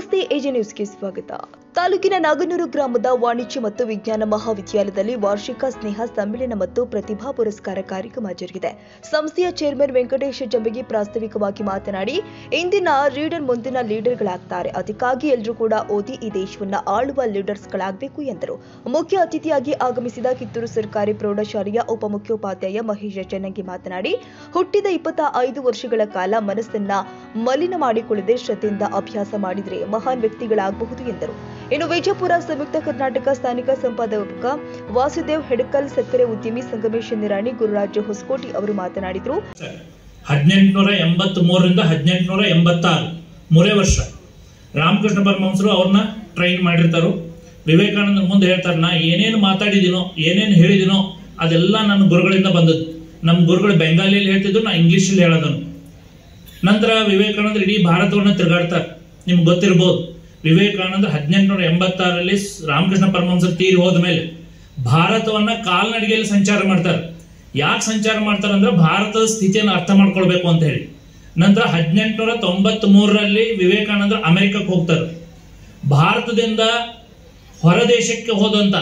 ನಮಸ್ತೆ ಎಜೆ ನ್ಯೂಸ್ಗೆ ಸ್ವಾಗತ ತಾಲೂಕಿನ ನಾಗನೂರು ಗ್ರಾಮದ ವಾಣಿಜ್ಯ ಮತ್ತು ವಿಜ್ಞಾನ ಮಹಾವಿದ್ಯಾಲಯದಲ್ಲಿ ವಾರ್ಷಿಕ ಸ್ನೇಹ ಸಮ್ಮೇಳನ ಮತ್ತು ಪ್ರತಿಭಾ ಪುರಸ್ಕಾರ ಕಾರ್ಯಕ್ರಮ ಜರುಗಿದೆ ಸಂಸ್ಥೆಯ ಚೇರ್ಮನ್ ವೆಂಕಟೇಶ ಜಂಬಗಿ ಪ್ರಾಸ್ತಾವಿಕವಾಗಿ ಮಾತನಾಡಿ ಇಂದಿನ ರೀಡರ್ ಮುಂದಿನ ಲೀಡರ್ಗಳಾಗ್ತಾರೆ ಅದಕ್ಕಾಗಿ ಎಲ್ಲರೂ ಕೂಡ ಓದಿ ಈ ದೇಶವನ್ನ ಆಳುವ ಲೀಡರ್ಸ್ಗಳಾಗಬೇಕು ಎಂದರು ಮುಖ್ಯ ಅತಿಥಿಯಾಗಿ ಆಗಮಿಸಿದ ಕಿತ್ತೂರು ಸರ್ಕಾರಿ ಪ್ರೌಢಶಾಲೆಯ ಉಪಮುಖ್ಯೋಪಾಧ್ಯಾಯ ಮಹೇಶ ಚೆನ್ನಂಗಿ ಮಾತನಾಡಿ ಹುಟ್ಟಿದ ಇಪ್ಪತ್ತ ಐದು ವರ್ಷಗಳ ಕಾಲ ಮನಸ್ಸನ್ನ ಮಲಿನ ಮಾಡಿಕೊಳ್ಳದೆ ಶ್ರದ್ಧೆಯಿಂದ ಅಭ್ಯಾಸ ಮಾಡಿದರೆ ಮಹಾನ್ ವ್ಯಕ್ತಿಗಳಾಗಬಹುದು ಎಂದರು ಇನ್ನು ವಿಜಯಪುರ ಸಂಯುಕ್ತ ಕರ್ನಾಟಕ ಸ್ಥಾನಿಕ ಸಂಪಾದಕ ವಾಸುದೇವ್ ಹೆಡಕಲ್ ಸಕ್ಕರೆ ಉದ್ಯಮಿ ಸಂಗಮೇಶ್ ನಿರಾಣಿ ಗುರುರಾಜ್ ಹೊಸಕೋಟಿ ಅವರು ಮಾತನಾಡಿದರು ಹದಿನೆಂಟುನೂರ ಎಂಬತ್ತ್ ಮೂರರಿಂದ ಹದಿನೆಂಟುನೂರ ಎಂಬತ್ತಾರು ಮೂರೇ ವರ್ಷ ರಾಮಕೃಷ್ಣ ಪರಮಹಂಸರು ಅವ್ರನ್ನ ಟ್ರೈನ್ ಮಾಡಿರ್ತಾರೋ ವಿವೇಕಾನಂದ ಮುಂದೆ ಹೇಳ್ತಾರೆ ನಾ ಏನೇನು ಮಾತಾಡಿದಿನೋ ಏನೇನು ಹೇಳಿದಿನೋ ಅದೆಲ್ಲ ನನ್ನ ಗುರುಗಳಿಂದ ಬಂದದ್ದು ನಮ್ಮ ಗುರುಗಳು ಬೆಂಗಾಲಿಯಲ್ಲಿ ಹೇಳ್ತಿದ್ರು ನಾ ಇಂಗ್ಲೀಷಲ್ಲಿ ಹೇಳೋದನ್ನು ನಂತರ ವಿವೇಕಾನಂದ ಇಡೀ ಭಾರತವನ್ನು ತಿರುಗಾಡ್ತಾರೆ ನಿಮ್ಗೆ ಗೊತ್ತಿರ್ಬೋದು ವಿವೇಕಾನಂದ ಹದಿನೆಂಟುನೂರ ಎಂಬತ್ತಾರರಲ್ಲಿ ಸ್- ರಾಮಕೃಷ್ಣ ಪರಮಹಂಸರು ತೀರಿ ಹೋದ ಮೇಲೆ ಭಾರತವನ್ನ ಕಾಲ್ನಡಿಗೆಯಲ್ಲಿ ಸಂಚಾರ ಮಾಡ್ತಾರೆ ಯಾಕೆ ಸಂಚಾರ ಮಾಡ್ತಾರೆ ಅಂದ್ರೆ ಭಾರತದ ಸ್ಥಿತಿಯನ್ನು ಅರ್ಥ ಮಾಡ್ಕೊಳ್ಬೇಕು ಅಂತ ಹೇಳಿ ನಂತರ ಹದಿನೆಂಟುನೂರ ತೊಂಬತ್ತ್ ಮೂರರಲ್ಲಿ ವಿವೇಕಾನಂದರು ಅಮೆರಿಕಕ್ಕೆ ಹೋಗ್ತಾರೆ ಭಾರತದಿಂದ ಹೊರ ದೇಶಕ್ಕೆ ಹೋದಂತ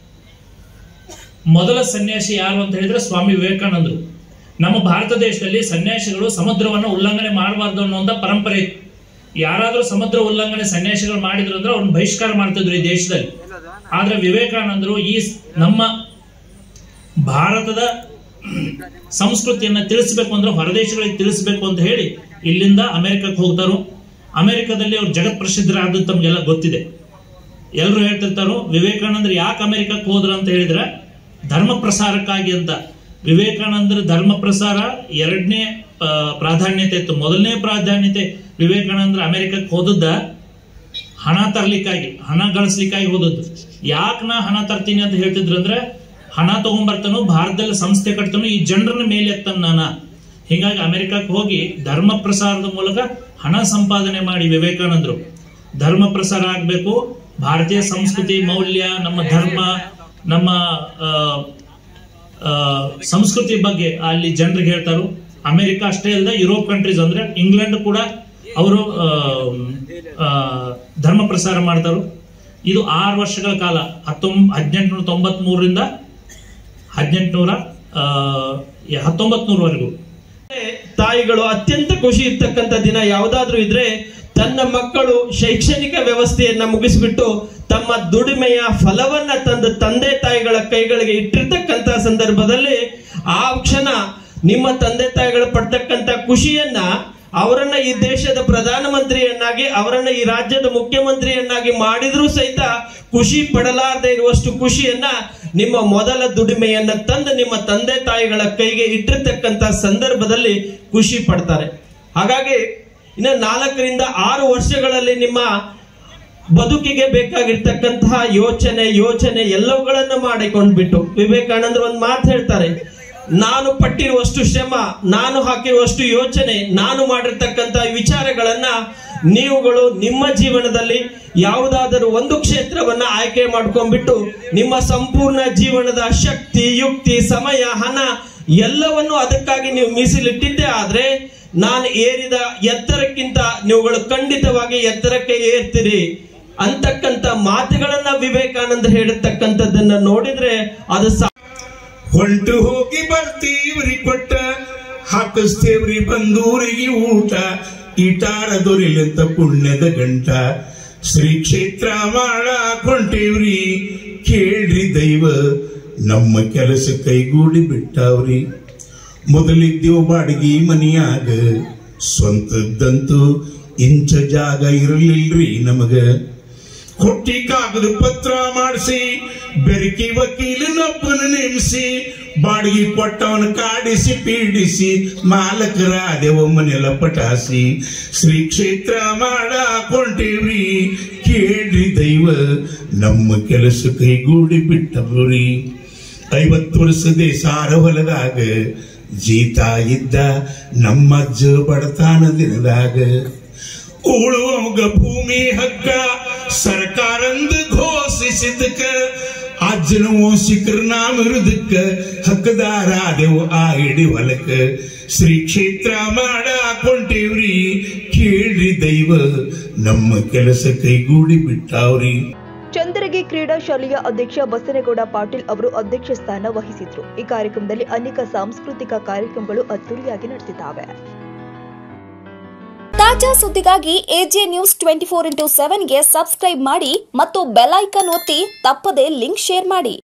ಮೊದಲ ಸನ್ಯಾಸಿ ಯಾರು ಅಂತ ಹೇಳಿದ್ರೆ ಸ್ವಾಮಿ ವಿವೇಕಾನಂದರು ನಮ್ಮ ಭಾರತ ದೇಶದಲ್ಲಿ ಸನ್ಯಾಸಿಗಳು ಸಮುದ್ರವನ್ನು ಉಲ್ಲಂಘನೆ ಮಾಡಬಾರ್ದು ಅನ್ನುವಂಥ ಪರಂಪರೆ ಇತ್ತು ಯಾರಾದರೂ ಸಮುದ್ರ ಉಲ್ಲಂಘನೆ ಸನ್ಯಾಸಿಗಳು ಮಾಡಿದ್ರು ಅಂದ್ರೆ ಅವ್ರನ್ನ ಬಹಿಷ್ಕಾರ ಮಾಡ್ತಿದ್ರು ಈ ದೇಶದಲ್ಲಿ ಆದ್ರೆ ವಿವೇಕಾನಂದರು ಈ ಸ್- ನಮ್ಮ ಭಾರತದ ಸಂಸ್ಕೃತಿಯನ್ನ ತಿಳಿಸ್ಬೇಕು ಅಂದ್ರೆ ಹೊರದೇಶಗಳಿಗೆ ತಿಳಿಸ್ಬೇಕು ಅಂತ ಹೇಳಿ ಇಲ್ಲಿಂದ ಅಮೆರಿಕಕ್ಕೆ ಹೋಗ್ತಾರೋ ಅಮೆರಿಕದಲ್ಲಿ ಅವ್ರು ಜಗತ್ ಪ್ರಸಿದ್ಧರಾದದ್ದು ತಮ್ಗೆಲ್ಲ ಗೊತ್ತಿದೆ ಎಲ್ಲರೂ ಹೇಳ್ತಿರ್ತಾರೋ ವಿವೇಕಾನಂದರು ಯಾಕೆ ಅಮೆರಿಕಕ್ಕೆ ಹೋದ್ರು ಅಂತ ಹೇಳಿದ್ರೆ ಧರ್ಮ ಪ್ರಸಾರಕ್ಕಾಗಿ ಅಂತ ವಿವೇಕಾನಂದರ ಧರ್ಮ ಪ್ರಸಾರ ಎರಡನೇ ಆ, ಪ್ರಾಧಾನ್ಯತೆ ಇತ್ತು ಮೊದಲನೇ ಪ್ರಾಧಾನ್ಯತೆ ವಿವೇಕಾನಂದ್ರ ಅಮೆರಿಕಕ್ಕೆ ಹೋದದ್ದ ಹಣ ತರ್ಲಿಕ್ಕಾಗಿ ಹಣ ಗಳಿಸ್ಲಿಕ್ಕಾಗಿ ಹೋದದ್ದು ಯಾಕೆ ನಾ ಹಣ ತರ್ತೀನಿ ಅಂತ ಹೇಳ್ತಿದ್ರು ಅಂದ್ರೆ ಹಣ ತಗೊಂಡ್ಬರ್ತಾನೋ ಭಾರತದಲ್ಲಿ ಸಂಸ್ಥೆ ಕಟ್ತಾನೋ ಈ ಜನರನ್ನ ಮೇಲೆ ಎತ್ತನ್ ನಾನ ಹೀಗಾಗಿ ಅಮೆರಿಕಕ್ಕೆ ಹೋಗಿ ಧರ್ಮ ಪ್ರಸಾರದ ಮೂಲಕ ಹಣ ಸಂಪಾದನೆ ಮಾಡಿ ವಿವೇಕಾನಂದರು ಧರ್ಮ ಪ್ರಸಾರ ಆಗಬೇಕು ಭಾರತೀಯ ಸಂಸ್ಕೃತಿ ಮೌಲ್ಯ ನಮ್ಮ ಧರ್ಮ ನಮ್ಮ ಆ, ಆ, ಸಂಸ್ಕೃತಿ ಬಗ್ಗೆ ಅಲ್ಲಿ ಜನರಿಗೆ ಹೇಳ್ತಾರೋ ಅಮೆರಿಕ ಅಷ್ಟೇ ಅಲ್ಲದೆ ಯುರೋಪ್ ಕಂಟ್ರೀಸ್ ಅಂದ್ರೆ ಇಂಗ್ಲೆಂಡ್ ಕೂಡ ಅವರು ಧರ್ಮ ಪ್ರಸಾರ ಮಾಡ್ತಾರೋ ಇದು ಆರು ವರ್ಷಗಳ ಕಾಲ ಹತ್ತೊಂಬ ಹದಿನೆಂಟುನೂರ ತೊಂಬತ್ ಮೂರರಿಂದ ಹದಿನೆಂಟುನೂರ ಹತ್ತೊಂಬತ್ ನೂರವರೆಗೂ ತಾಯಿಗಳು ಅತ್ಯಂತ ಖುಷಿ ಇರ್ತಕ್ಕಂಥ ದಿನ ಯಾವುದಾದ್ರೂ ಇದ್ರೆ ತನ್ನ ಮಕ್ಕಳು ಶೈಕ್ಷಣಿಕ ವ್ಯವಸ್ಥೆಯನ್ನ ಮುಗಿಸ್ಬಿಟ್ಟು ತಮ್ಮ ದುಡಿಮೆಯ ಫಲವನ್ನ ತಂದು ತಂದೆ ತಾಯಿಗಳ ಕೈಗಳಿಗೆ ಇಟ್ಟಿರ್ತಕ್ಕಂಥ ಸಂದರ್ಭದಲ್ಲಿ ಆ ಕ್ಷಣ ನಿಮ್ಮ ತಂದೆ ತಾಯಿಗಳು ಪಡ್ತಕ್ಕಂಥ ಖುಷಿಯನ್ನ ಅವರನ್ನ ಈ ದೇಶದ ಪ್ರಧಾನಮಂತ್ರಿಯನ್ನಾಗಿ ಅವರನ್ನ ಈ ರಾಜ್ಯದ ಮುಖ್ಯಮಂತ್ರಿಯನ್ನಾಗಿ ಮಾಡಿದ್ರೂ ಸಹಿತ ಖುಷಿ ಪಡಲಾರದೆ ಇರುವಷ್ಟು ಖುಷಿಯನ್ನ ನಿಮ್ಮ ಮೊದಲ ದುಡಿಮೆಯನ್ನ ತಂದು ನಿಮ್ಮ ತಂದೆ ತಾಯಿಗಳ ಕೈಗೆ ಇಟ್ಟಿರ್ತಕ್ಕಂಥ ಸಂದರ್ಭದಲ್ಲಿ ಖುಷಿ ಪಡ್ತಾರೆ ಹಾಗಾಗಿ ಇನ್ನು ನಾಲ್ಕರಿಂದ ಆರು ವರ್ಷಗಳಲ್ಲಿ ನಿಮ್ಮ ಬದುಕಿಗೆ ಬೇಕಾಗಿರ್ತಕ್ಕಂತಹ ಯೋಚನೆ ಯೋಚನೆ ಎಲ್ಲವುಗಳನ್ನು ಮಾಡಿಕೊಂಡ್ಬಿಟ್ಟು ವಿವೇಕಾನಂದರು ಒಂದು ಮಾತು ಹೇಳ್ತಾರೆ ನಾನು ಪಟ್ಟಿರುವಷ್ಟು ಶ್ರಮ ನಾನು ಹಾಕಿರುವಷ್ಟು ಯೋಚನೆ ನಾನು ಮಾಡಿರ್ತಕ್ಕಂಥ ವಿಚಾರಗಳನ್ನ ನೀವುಗಳು ನಿಮ್ಮ ಜೀವನದಲ್ಲಿ ಯಾವುದಾದರೂ ಒಂದು ಕ್ಷೇತ್ರವನ್ನ ಆಯ್ಕೆ ಮಾಡ್ಕೊಂಡ್ಬಿಟ್ಟು ನಿಮ್ಮ ಸಂಪೂರ್ಣ ಜೀವನದ ಶಕ್ತಿ ಯುಕ್ತಿ ಸಮಯ ಹಣ ಎಲ್ಲವನ್ನು ಅದಕ್ಕಾಗಿ ನೀವು ಮೀಸಲಿಟ್ಟಿದ್ದೇ ಆದ್ರೆ ನಾನು ಏರಿದ ಎತ್ತರಕ್ಕಿಂತ ನೀವುಗಳು ಖಂಡಿತವಾಗಿ ಎತ್ತರಕ್ಕೆ ಏರ್ತೀರಿ ಅಂತಕ್ಕಂಥ ಮಾತುಗಳನ್ನ ವಿವೇಕಾನಂದ ಹೇಳಿರ್ತಕ್ಕಂಥದ್ದನ್ನ ನೋಡಿದ್ರೆ ಅದು ಸಾ- ಹೊಂಟು ಹೋಗಿ ಬರ್ತೀವ್ರಿ ಕೊಟ್ಟ ಹಾಕಿಸ್ತೇವ್ರಿ ಬಂದೂರಿಗೆ ಊಟ ಇಟಾರ ದೊರಿಲಂತ ಪುಣ್ಯದ ಗಂಟ ಶ್ರೀ ಕ್ಷೇತ್ರ ಮಾಡಾಕ್ ಹೊಂಟೇವ್ರಿ ಕೇಳ್ರಿ ದೈವ ನಮ್ಮ ಕೆಲಸ ಕೈಗೂಡಿ ಬಿಟ್ಟಾವ್ರಿ ಮೊದಲಿದ್ದೇವು ಬಾಡಿಗೆ ಮನಿಯಾಗ ಸ್ವಂತದ್ದಂತೂ ಇಂಚ ಜಾಗ ಇರಲಿಲ್ರಿ ನಮಗ ಕೊಟ್ಟಿ ಕಾಗದ ಪತ್ರ ಮಾಡಿಸಿ ಬೆರಕಿ ವಕೀಲನೊಬ್ಬನ ನೇಮಿಸಿ ಬಾಡಿಗೆ ಕೊಟ್ಟವನ ಕಾಡಿಸಿ ಪೀಡಿಸಿ ಮಾಲಕರ ಅದೇವ ಮನೆಲ್ಲ ಪಟಾಸಿ ಶ್ರೀ ಕ್ಷೇತ್ರ ಮಾಡಾಕೊಂಡೇವ್ರಿ ಕೇಳ್ರಿ ದೈವ ನಮ್ಮ ಕೆಲಸ ಕೈಗೂಡಿ ಬಿಟ್ಟವ್ರಿ ಐವತ್ತು ವರ್ಷದ ಸಾರ ಹೊಲದಾಗ ಜೀತ ಇದ್ದ ನಮ್ಮ ಅಜ್ಜ ಬಡತಾನ ದಿನದಾಗ ಉಳುವಂಗ ಭೂಮಿ ಹಕ್ಕ ಸರ್ಕಾರಂದ ಘೋಷಿಸಿದಕ್ಕ ಅಜ್ಜನ ವಂಶಿಕರ ನಾಮ ಇರುದಕ್ಕ ಹಕ್ಕದಾರ ಆದೆವು ಆ ಇಡಿ ಹೊಲಕ್ಕ ಶ್ರೀ ಕ್ಷೇತ್ರ ಮಾಡಾಕೊಂಡೇವ್ರಿ ಕೇಳ್ರಿ ದೈವ ನಮ್ಮ ಕೆಲಸ ಕೈಗೂಡಿ ಬಿಟ್ಟಾವ್ರಿ ಚಂದ್ರಗಿ ಕ್ರೀಡಾ ಶಾಲೆಯ ಅಧ್ಯಕ್ಷ ಬಸನಗೌಡ ಪಾಟೀಲ್ ಅವರು ಅಧ್ಯಕ್ಷ ಸ್ಥಾನ ವಹಿಸಿದ್ರು ಈ ಕಾರ್ಯಕ್ರಮದಲ್ಲಿ ಅನೇಕ ಸಾಂಸ್ಕೃತಿಕ ಕಾರ್ಯಕ್ರಮಗಳು ಅದ್ದೂರಿಯಾಗಿ ನಡೆದಿದ್ದಾವೆ ತಾಜಾ ಸುದ್ದಿಗಾಗಿ AJ news twenty four into ಸೆವೆನ್ಗೆ ಸಬ್ಸ್ಕ್ರೈಬ್ ಮಾಡಿ ಮತ್ತು ಬೆಲ್ ಐಕಾನ್ ಒತ್ತಿ ತಪ್ಪದೇ ಲಿಂಕ್ ಶೇರ್ ಮಾಡಿ